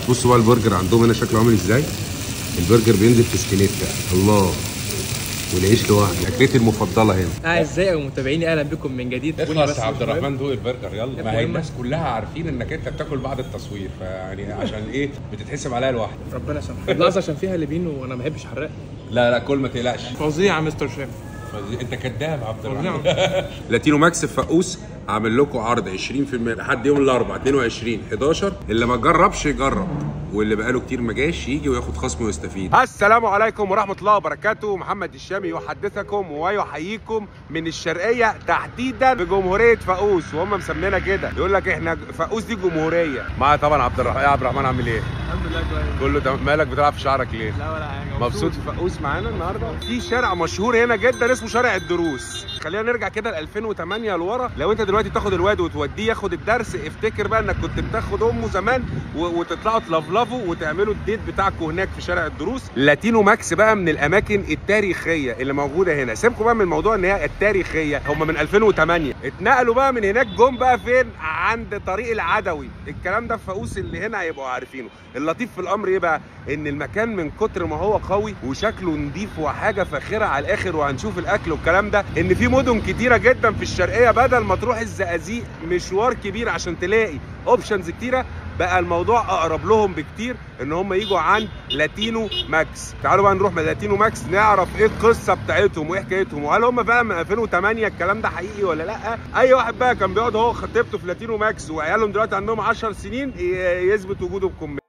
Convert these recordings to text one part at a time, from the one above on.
بصوا بقى البرجر عندهم هنا شكله عامل ازاي البرجر بينزل في سكينيتا الله والعيش لوحده اكلتي المفضله هنا اعزائي ومتابعيني اهلا بكم من جديد اخلص يا عبد الرحمن دوق البرجر يلا يا ما هي مهم. الناس كلها عارفين انك انت بتاكل بعد التصوير فيعني عشان ايه بتتحسب عليا لوحدك ربنا يسامحك اللحظه عشان فيها لبين وانا ما بحبش حراق لا لا كل ما تقلقش فظيع يا مستر شيف انت كداب عبد فظيع. الرحمن لاتينو ماكس في فقوس عامل لكم عرض 20% لحد يوم الاربعاء 22 11 اللي ما جربش يجرب واللي بقاله كتير ما جاش يجي وياخد خصم ويستفيد السلام عليكم ورحمه الله وبركاته محمد الشامي يحدثكم ويحييكم من الشرقيه تحديدا بجمهوريه فقوس وهم مسمينا كده يقول لك احنا فقوس دي جمهوريه معايا طبعا عبد الرحمن يا عبد الرحمن عامل ايه الحمد لله كويس كله تمام مالك بتلعب في شعرك ليه لا ولا حاجه مبسوط في فقوس معانا النهارده في شارع مشهور هنا جدا اسمه شارع الدروس خلينا نرجع كده ل 2008 لورا لو انت دلوقتي تاخد الواد وتوديه ياخد الدرس افتكر بقى انك كنت بتاخد امه زمان و- وتطلعوا تلفلفوا وتعملوا الديت بتاعكم هناك في شارع الدروس لاتينو ماكس بقى من الاماكن التاريخيه اللي موجوده هنا سيبكم بقى من موضوع ان هي التاريخيه هم من 2008 اتنقلوا بقى من هناك جم بقى فين عند طريق العدوي الكلام ده في فقوس اللي هنا هيبقوا عارفينه اللطيف في الامر ايه بقى ان المكان من كتر ما هو قوي وشكله نضيف وحاجه فاخره على الاخر وهنشوف الاكل والكلام ده ان في مدن كتيره جدا في الشرقيه بدل ما تروح الزقازيق مشوار كبير عشان تلاقي اوبشنز كتيره بقى الموضوع اقرب لهم بكتير ان هم يجوا عند لاتينو ماكس تعالوا بقى نروح لاتينو ماكس نعرف ايه القصه بتاعتهم وايه حكايتهم وهل هم فعلا من 2008 الكلام ده حقيقي ولا لا اي واحد بقى كان بيقعد هو خطيبته في لاتينو ماكس وعيالهم دلوقتي عندهم 10 سنين ي- يثبت وجوده بكم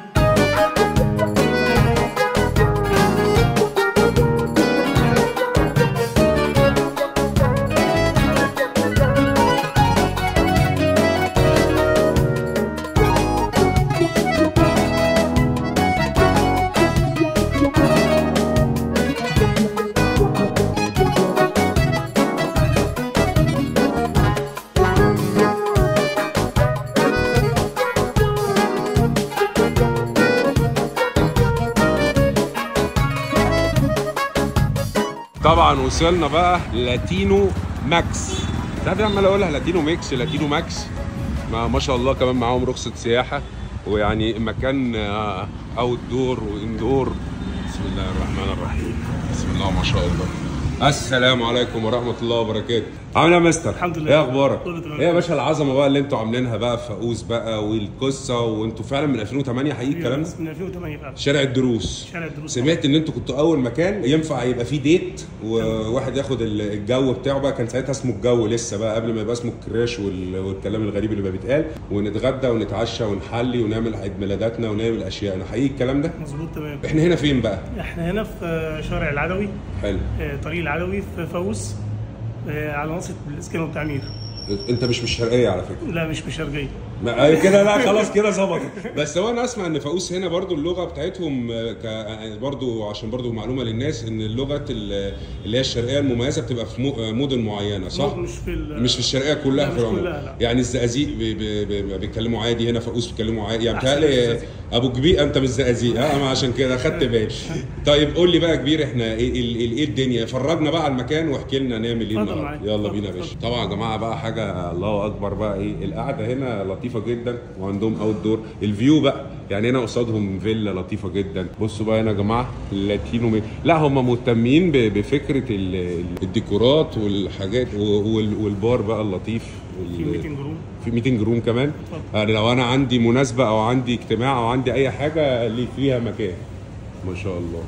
طبعا وصلنا بقى لاتينو ماكس تعرف عمال اقولها لاتينو ميكس لاتينو ماكس ما, ما شاء الله كمان معاهم رخصه سياحه ويعني مكان اوت دور واندور بسم الله الرحمن الرحيم بسم الله ما شاء الله السلام عليكم ورحمه الله وبركاته عامل ايه يا مستر الحمد لله. ايه اخبارك كله تمام. ايه يا باشا العظمه بقى اللي انتوا عاملينها بقى في فقوس بقى والقصه وانتوا فعلا من 2008 حقيقي الكلام ده من 2008 فعلا شارع الدروس شارع الدروس. سمعت ان انتوا كنتوا اول مكان ينفع يبقى فيه ديت وواحد ياخد ال- الجو بتاعه بقى كان ساعتها اسمه الجو لسه بقى قبل ما يبقى اسمه الكراش وال- والكلام الغريب اللي بقى بيتقال ونتغدى ونتعشى ونحلي ونعمل عيد ميلاداتنا ونعمل اشياء حقيقي الكلام ده مظبوط تمام احنا هنا فين بقى احنا هنا في شارع العدوي حلو آه، طريق العدوي في فاووس آه، على ناصية الاسكان والتعمير انت مش من الشرقيه على فكره لا مش بشرقية ما أي كده لا خلاص كده ظبطت بس هو انا اسمع ان فاقوس هنا برضو اللغه بتاعتهم آه، ك برضو عشان برضو معلومه للناس ان اللغه ال- اللي هي الشرقيه المميزه بتبقى في مو- آه، مدن معينه صح؟ مش في ال- مش في الشرقيه كلها لا، في مش العموم كلها، لا. يعني الزقازيق بي- بي- بي- بيتكلموا عادي هنا فاقوس بيتكلموا عادي يعني أحسن من بتهيألي الزقازيق. ابو كبير انت من الزقازيق اه أنا عشان كده خدت بالي طيب قول لي بقى يا كبير احنا ايه ال- ال- ايه الدنيا فرجنا بقى على المكان واحكي لنا نعمل ايه اتفضل النهارده معاك. يلا اتفضل، بينا يا باشا اتفضل. طبعا يا جماعه بقى حاجه الله اكبر بقى ايه القعده هنا لطيفه جدا وعندهم اوت دور الفيو بقى يعني هنا قصادهم فيلا لطيفه جدا بصوا بقى هنا يا جماعه لاتينو مي... لا هم مهتمين ب- بفكره ال- ال- الديكورات والحاجات و- وال- والبار بقى اللطيف في وال- ميتنج روم في ميتنج روم كمان اتفضل. يعني لو انا عندي مناسبه او عندي اجتماع او عندي اي حاجه لي فيها مكان ما شاء الله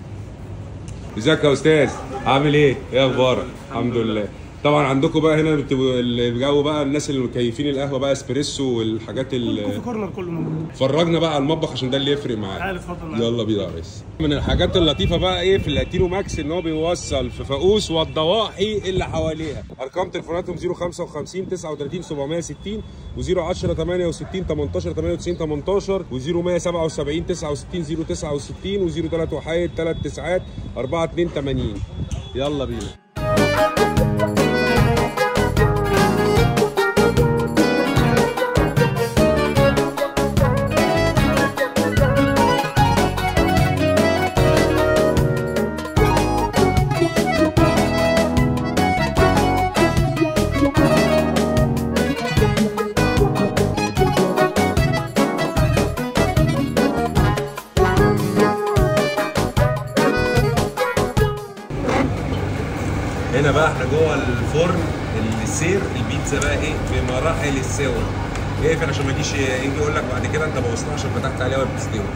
ازيك يا استاذ عامل ايه ايه اخبارك الحمد لله طبعا عندكم بقى هنا بتبقوا الجو بقى الناس اللي مكيفين القهوه بقى اسبريسو والحاجات كوفي ال كورنر كله موجود فرجنا بقى على المطبخ عشان ده اللي يفرق معانا تعال اتفضل معايا يلا بينا يا ريس من الحاجات اللطيفه بقى ايه في اللاتينو ماكس ان هو بيوصل في فاقوس والضواحي اللي حواليها ارقام تليفوناتهم 055 39 760 و010 68 18 98 18 و0177 69 069 و03 وحيد 3 تسعات 4 2 80 يلا بينا هنا بقى احنا جوه الفرن السير البيتزا بقى ايه بمراحل السوا اقفل عشان ما يجيش يجي يقول لك بعد كده انت بوظتها عشان فتحت عليها وهي بتستوي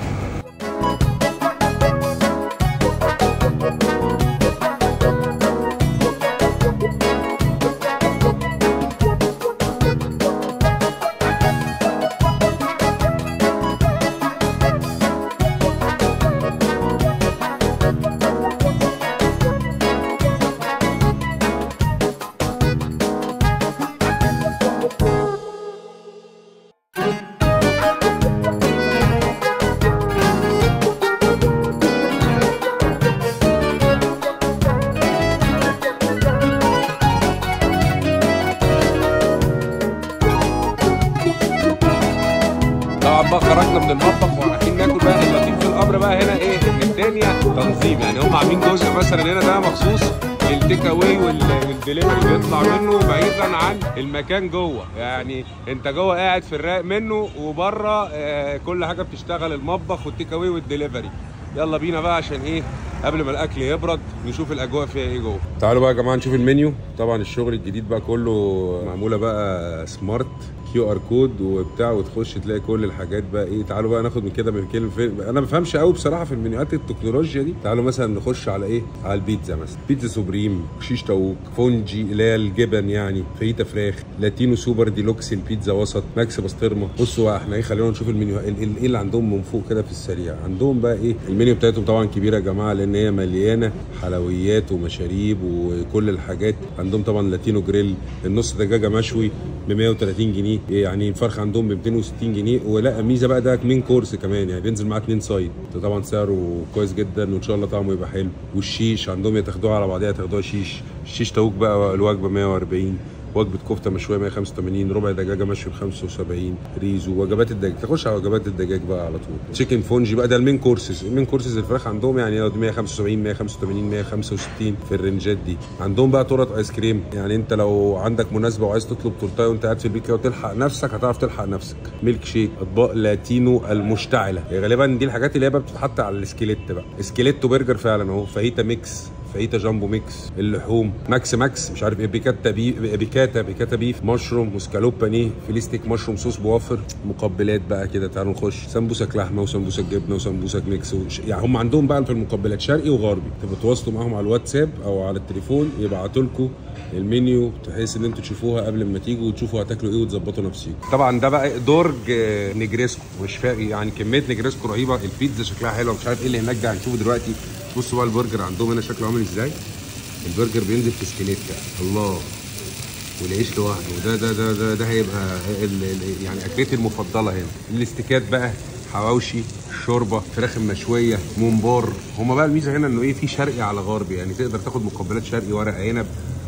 طبعا بقى خرجنا من المطبخ ورايحين ناكل بقى اللطيف في الامر بقى هنا ايه ان الدنيا تنظيم يعني هم عاملين جزء مثلا هنا ده مخصوص للتيك اواي وال- والدليفري بيطلع منه بعيدا عن المكان جوه يعني انت جوه قاعد في الرايق منه وبره آه كل حاجه بتشتغل المطبخ والتيك اواي والدليفري يلا بينا بقى عشان ايه قبل ما الاكل يبرد نشوف الاجواء فيها ايه جوه تعالوا بقى يا جماعه نشوف المنيو طبعا الشغل الجديد بقى كله معموله بقى سمارت كيو ار كود وبتاع وتخش تلاقي كل الحاجات بقى ايه تعالوا بقى ناخد من كده من كلمه فين انا ما بفهمش قوي بصراحه في المنيوهات التكنولوجيا دي تعالوا مثلا نخش على ايه على البيتزا مثلا بيتزا سوبريم شيش طاووق فونجي اللي هي الجبن يعني فاهيتا فراخ لاتينو سوبر ديلوكس البيتزا وسط ماكس بسطرمه بصوا بقى احنا ايه خلينا نشوف المنيو ال- ال- ايه اللي عندهم من فوق كده في السريع عندهم بقى ايه المنيو بتاعتهم طبعا كبيره يا جماعه لان هي مليانه حلويات ومشاريب وكل الحاجات عندهم طبعا لاتينو جريل النص دجاجه مشوي ب 130 جنيه يعني الفرخ عندهم ب 260 جنيه ولا ميزه بقى ده مين كورس كمان يعني بينزل معاه اتنين سايد ده طبعا سعره كويس جدا وان شاء الله طعمه يبقى حلو والشيش عندهم يا تاخدوها على بعضيها تاخدوها شيش الشيش طاووق بقى الوجبه 140 وجبه كفته مشويه 185 ربع دجاجه مشوي ب 75 ريزو وجبات الدجاج تخش على وجبات الدجاج بقى على طول تشيكن فونجي بقى ده المين كورسز المين كورسز الفراخ عندهم يعني 175 185 165 في الرنجات دي عندهم بقى تورت ايس كريم يعني انت لو عندك مناسبه وعايز تطلب تورتايه وانت قاعد في البيت كده وتلحق نفسك هتعرف تلحق نفسك ميلك شيك اطباق لاتينو المشتعله غالبا دي الحاجات اللي هي بقى بتتحط على السكيليت بقى سكيليتو برجر فعلا اهو فاهيتا ميكس فايتا جامبو ميكس اللحوم ماكس ماكس مش عارف ايه بيكاتا بي بيكاتا بيكاتا بيف مشروم وسكالوب بانيه فيليستيك مشروم صوص بوافر مقبلات بقى كده تعالوا نخش سمبوسك لحمه وسمبوسك جبنه وسمبوسك ميكس وش... يعني هم عندهم بقى في المقبلات شرقي وغربي تبقوا تواصلوا معاهم على الواتساب او على التليفون يبعتوا لكم المنيو بحيث ان انتوا تشوفوها قبل ما تيجوا وتشوفوا هتاكلوا ايه وتظبطوا نفسيكم طبعا ده بقى درج آه، نجريسكو مش فاهم يعني كميه نجريسكو رهيبه البيتزا شكلها حلوه مش عارف ايه اللي هناك ده هنشوفه دلوقتي بصوا بقى البرجر عندهم هنا شكله عامل ازاي البرجر بينزل في سكيليتا الله والعيش لوحده ده ده ده ده, ده هيبقى ال ال يعني اكلتي المفضله هنا الاستيكات بقى حواوشي شوربه فراخ مشويه ممبار هما بقى الميزه هنا انه ايه في شرقي على غربي يعني تقدر تاخد مقبلات شرقي ورق عنب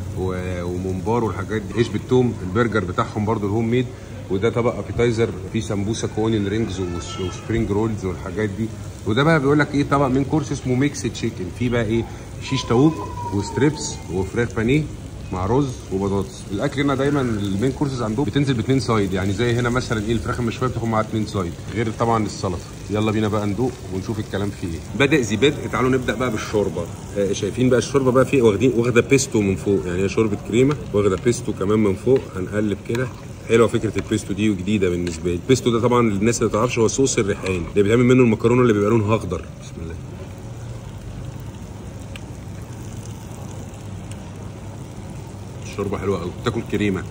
و- وممبار والحاجات دي عيش بالثوم البرجر بتاعهم برضو الهوم ميد وده طبق ابيتايزر فيه سمبوسه كونين رينجز وس- وسبرينج رولز والحاجات دي وده بقى بيقول لك ايه طبق من كورس اسمه ميكس تشيكن فيه بقى ايه شيش طاووق وستريبس وفراخ بانيه مع رز وبطاطس الاكل هنا دايما المين كورسز عندهم بتنزل باثنين سايد يعني زي هنا مثلا ايه الفراخ المشويه بتاخد معاها اثنين سايد غير طبعا السلطه يلا بينا بقى ندوق ونشوف الكلام فيه ايه بدا ذي بدء تعالوا نبدا بقى بالشوربه آه شايفين بقى الشوربه بقى فيه واخدين واخده بيستو من فوق يعني هي شوربه كريمه واخده بيستو كمان من فوق هنقلب كده حلوه فكره البيستو دي وجديده بالنسبه لي البيستو ده طبعا للناس اللي ما تعرفش هو صوص الريحان اللي بيتعمل منه المكرونه اللي بيبقى لونها اخضر بسم الله الشوربه حلوه قوي تاكل كريمه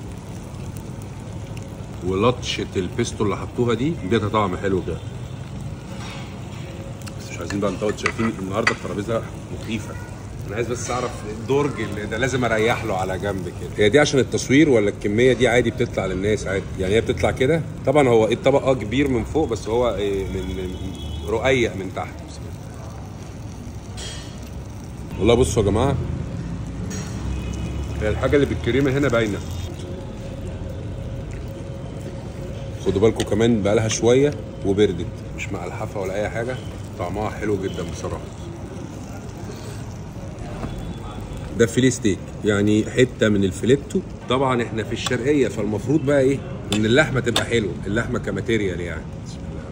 ولطشه البيستو اللي حطوها دي اديتها طعم حلو كده بس مش عايزين بقى نطول شايفين النهارده الترابيزه مخيفه انا عايز بس اعرف الدرج اللي ده لازم اريح له على جنب كده هي دي عشان التصوير ولا الكميه دي عادي بتطلع للناس عادي يعني هي بتطلع كده طبعا هو الطبق اه كبير من فوق بس هو إيه من من- رقيق من تحت بسم الله والله بصوا يا جماعه هي الحاجه اللي بالكريمه هنا باينه خدوا بالكم كمان بقالها شويه وبردت مش مع الحفه ولا اي حاجه طعمها حلو جدا بصراحه ده فيليه ستيك يعني حته من الفيليتو طبعا احنا في الشرقيه فالمفروض بقى ايه ان اللحمه تبقى حلوه اللحمه كماتيريال يعني بسم الله.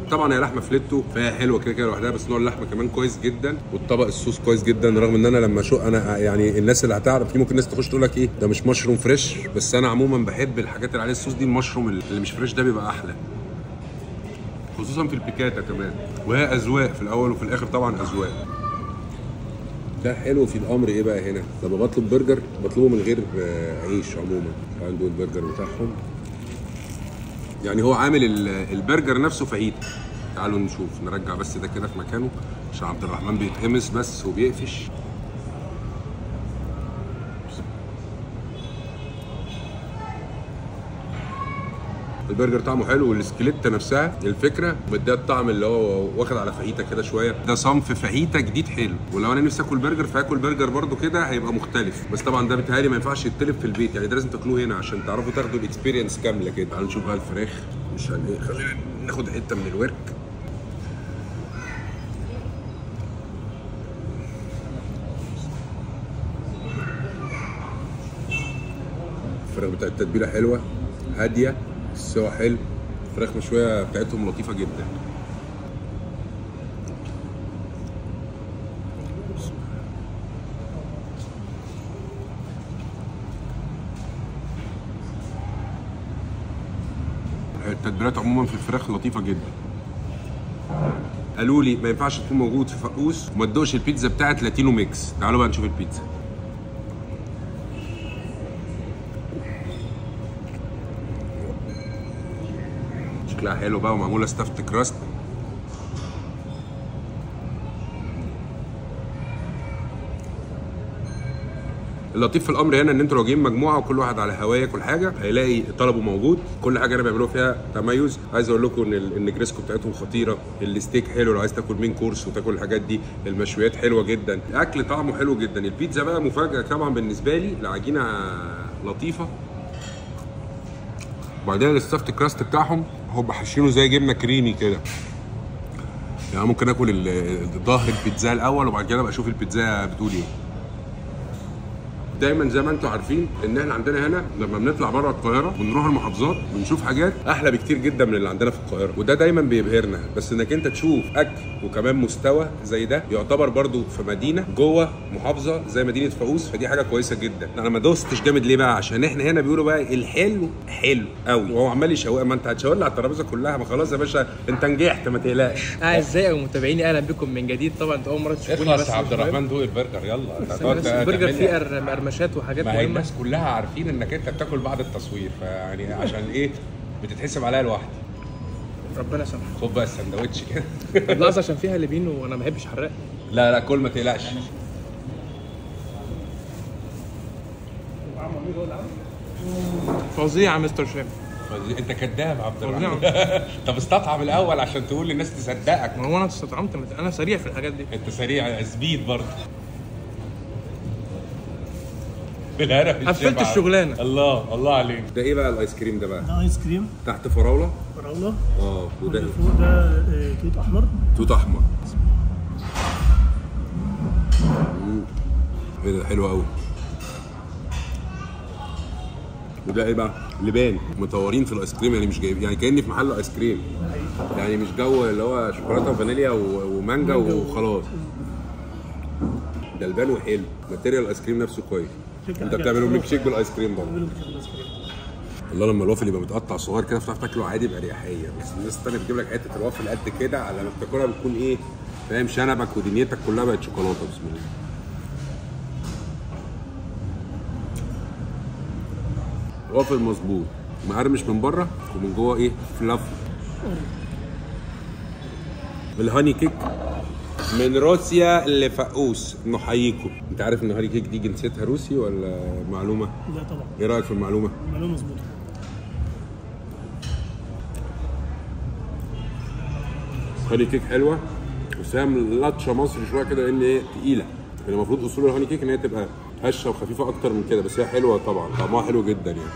طبعا هي لحمه فليتو فهي حلوه كده كده لوحدها بس نوع اللحمه كمان كويس جدا والطبق الصوص كويس جدا رغم ان انا لما شو انا يعني الناس اللي هتعرف في ممكن الناس تخش تقول لك ايه ده مش مشروم فريش بس انا عموما بحب الحاجات اللي عليها الصوص دي المشروم اللي مش فريش ده بيبقى احلى خصوصا في البيكاتا كمان وهي اذواق في الاول وفي الاخر طبعا اذواق ده حلو في الامر ايه بقى هنا لما بطلب برجر بطلبه من غير آه، عيش عموما عنده البرجر بتاعهم يعني هو عامل ال- البرجر نفسه فاهيتا تعالوا نشوف نرجع بس ده كده في مكانه عشان عبد الرحمن بيتقمص بس وبيقفش البرجر طعمه حلو والسكليتة نفسها الفكره مديها الطعم اللي هو واخد على فاهيتا كده شويه ده صنف فاهيتا جديد حلو ولو انا نفسي اكل برجر فاكل برجر برده كده هيبقى مختلف بس طبعا ده بيتهيألي ما ينفعش يتطلب في البيت يعني ده لازم تاكلوه هنا عشان تعرفوا تاخدوا الاكسبيرينس كامله كده تعالوا نشوف بقى الفراخ مش هن ايه خلينا ناخد حته من الورك الفراخ بتاعت التتبيله حلوه هاديه السوا حلو الفراخ مشويه بتاعتهم لطيفه جدا التتبيلات عموما في الفراخ لطيفه جدا قالوا لي ما ينفعش تكون موجود في فقوس وما تدوقش البيتزا بتاعت لاتينو ميكس تعالوا بقى نشوف البيتزا شكلها حلو بقى ومعموله ستافت كراست اللطيف في الامر هنا ان انتوا لو جايين مجموعه وكل واحد على هواه ياكل حاجه هيلاقي طلبه موجود كل حاجه هنا بيعملوا فيها تميز عايز اقول لكم ان ال- النجريسكو بتاعتهم خطيره الستيك حلو لو عايز تاكل مين كورس وتاكل الحاجات دي المشويات حلوه جدا الاكل طعمه حلو جدا البيتزا بقى مفاجاه طبعا بالنسبه لي العجينه لطيفه وبعدين الستافت كراست بتاعهم هم حاشينه زي جبنه كريمي كده يعني ممكن اكل ال- ظهر البيتزا الاول وبعد كده ابقى اشوف البيتزا بتقول ايه دايما زي ما انتم عارفين ان احنا عندنا هنا لما بنطلع بره القاهره ونروح المحافظات بنشوف حاجات احلى بكتير جدا من اللي عندنا في القاهره وده دايما بيبهرنا بس انك انت تشوف اكل وكمان مستوى زي ده يعتبر برضو في مدينه جوه محافظه زي مدينه فاقوس فدي حاجه كويسه جدا انا ما دوستش جامد ليه بقى عشان احنا هنا بيقولوا بقى الحلو حلو قوي وهو عمال يشوق ما انت هتشاور لي على الترابيزه كلها ما خلاص يا باشا انت نجحت ما تقلقش اعزائي ومتابعيني اهلا بكم من جديد طبعا انتوا اول مره تشوفوني اخلص بس يا عبد من شوية. الرحمن دوق البرجر يلا بس البرجر فيه قر- قرمشات وحاجات ما هي مهمه الناس كلها عارفين انك انت بتاكل بعد التصوير فيعني عشان ايه بتتحسب عليا لوحدي ربنا يسامحك خد بقى السندوتش كده طب لحظه عشان فيها لبين وانا ما بحبش حراق لا لا كل ما تقلقش فظيع يا مستر شام انت كذاب عبد فظيع. الرحمن طب استطعم الاول عشان تقول للناس تصدقك ما هو انا استطعمت انا سريع في الحاجات دي انت سريع سبيد برضه بالهنا في قفلت الشبع. الشغلانة. الله الله عليك ده ايه بقى الايس كريم ده بقى ده ايس كريم تحت فراوله فراوله اه وده واللي فوق ده آه، توت احمر توت احمر مم. ايه ده حلو قوي وده ايه بقى؟ لبان مطورين في الايس كريم يعني مش جايب يعني كاني في محل ايس كريم يعني مش جو اللي هو شوكولاته وفانيليا و- ومانجا وخلاص ده لبان وحلو ماتيريال الايس كريم نفسه كويس انت بتعمله ميلك شيك بالايس كريم برضه بيعملوا كده الايس كريم والله لما الوافل يبقى متقطع صغير كده فتعرف تاكله عادي باريحيه بس الناس التانيه بتجيب لك حته الوافل قد كده على ما بتاكلها بتكون ايه فاهم شنبك ودنيتك كلها بقت شوكولاته بسم الله وافل مظبوط مقرمش من بره ومن جوه ايه فلاف الهاني كيك من روسيا لفقوس نحييكم انت عارف ان هاني كيك دي جنسيتها روسي ولا معلومه لا طبعا ايه رايك في المعلومه معلومه مظبوطه هاني كيك حلوه بس هي لطشه مصري شويه كده لان هي تقيله يعني المفروض اصول الهاني كيك ان هي تبقى هشه وخفيفه اكتر من كده بس هي حلوه طبعا طعمها حلو جدا يعني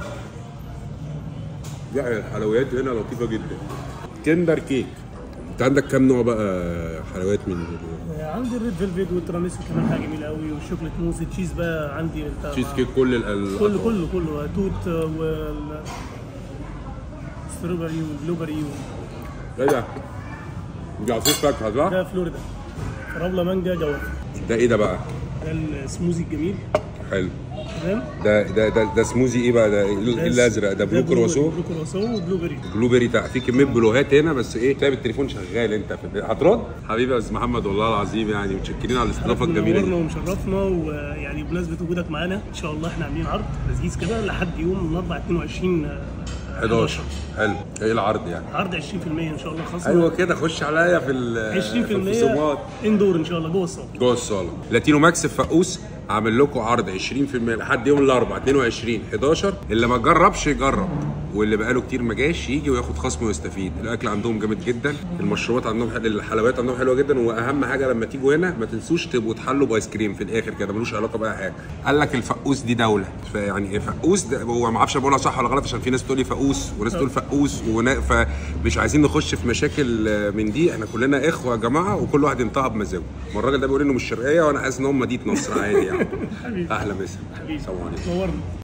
لا الحلويات هنا لطيفه جدا كندر كيك انت عندك كام نوع بقى حلويات من آه، عندي الريد فيلفيت والتراميسو كمان حاجه جميله قوي والشوكليت موز التشيز بقى عندي بتاع- تشيز كيك كل ال- ال- كله كله كله توت آه، وال ستروبري والبلوبري ايه ده؟ دي عصير فاكهه صح؟ ده فلوريدا فراوله مانجا جوافه ده ايه ده بقى؟ ده السموزي الجميل حلو تمام ده ده ده, ده سموزي ايه بقى ده ايه الازرق ده بلو كرواسون بلو كرواسون وبلو بيري بلو بيري تحت في كميه بلوهات هنا بس ايه سايب التليفون شغال انت في البيت. هترد حبيبي يا استاذ محمد والله العظيم يعني متشكرين على الاستضافه الجميله نورنا دي ومشرفنا ويعني بمناسبه وجودك معانا ان شاء الله احنا عاملين عرض لذيذ كده لحد يوم الاربعاء 22 آه، 11 حلو ايه العرض يعني عرض 20% ان شاء الله خاص ايوه كده خش عليا في ال- في الخصومات 20% اندور ان شاء الله جوه الصاله جوه الصاله لاتينو ماكس في فقوس عامل لكم عرض 20% لحد يوم الاربعاء 22 11 اللي ما جربش يجرب واللي بقاله كتير ما جاش يجي وياخد خصم ويستفيد الاكل عندهم جامد جدا المشروبات عندهم حل... الحلويات عندهم حلوه جدا واهم حاجه لما تيجوا هنا ما تنسوش تبقوا تحلوا بايس كريم في الاخر كده ملوش علاقه باي حاجه قال لك الفقوس دي دوله فيعني ايه فقوس ده هو ما اعرفش بقولها صح ولا غلط عشان في ناس تقول لي فقوس وناس تقول فقوس ونا... فمش عايزين نخش في مشاكل آه، من دي احنا كلنا اخوه يا جماعه وكل واحد ينطقها بمزاجه ما الراجل ده بيقول انه مش شرقيه وانا حاسس ان هو مدينه نصر عادي يعني حبيبي اهلا مسا حبيبي السلام عليكم نورنا